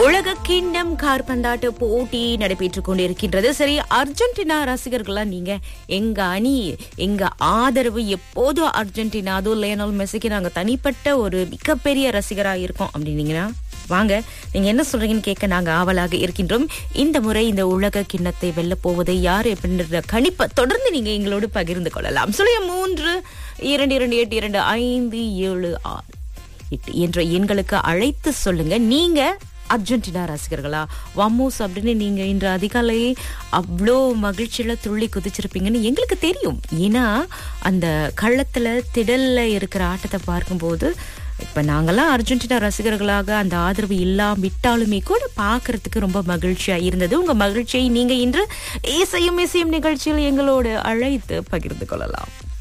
உலக கிண்ணம் கார்பந்தாட்ட போட்டி நடைபெற்றுக் கொண்டிருக்கின்றது சரி அர்ஜென்டினா ரசிகர்களா நீங்க எங்க அணி எங்க ஆதரவு எப்போதும் அர்ஜென்டினா அதுவும் லியோனல் மெஸ்ஸிக்கு நாங்க தனிப்பட்ட ஒரு மிகப்பெரிய ரசிகரா இருக்கோம் அப்படின்னீங்கன்னா வாங்க நீங்க என்ன சொல்றீங்கன்னு கேட்க நாங்க ஆவலாக இருக்கின்றோம் இந்த முறை இந்த உலக கிண்ணத்தை வெல்ல போவதை யார் அப்படின்ற கணிப்பை தொடர்ந்து நீங்க எங்களோடு பகிர்ந்து கொள்ளலாம் சொல்லிய மூன்று இரண்டு இரண்டு எட்டு இரண்டு ஐந்து ஏழு ஆறு எட்டு என்ற எண்களுக்கு அழைத்து சொல்லுங்க நீங்க அர்ஜென்டினா ரசிகர்களா வமோஸ் அப்படின்னு நீங்க இன்று அதிகாலை அவ்வளோ மகிழ்ச்சியில துள்ளி குதிச்சிருப்பீங்கன்னு எங்களுக்கு தெரியும் ஏன்னா அந்த கள்ளத்துல திடல்ல இருக்கிற ஆட்டத்தை பார்க்கும்போது இப்ப நாங்கெல்லாம் அர்ஜென்டினா ரசிகர்களாக அந்த ஆதரவு இல்லாம விட்டாலுமே கூட பாக்குறதுக்கு ரொம்ப மகிழ்ச்சியா இருந்தது உங்க மகிழ்ச்சியை நீங்க இன்று இசையும் இசையும் நிகழ்ச்சியில் எங்களோடு அழைத்து பகிர்ந்து கொள்ளலாம்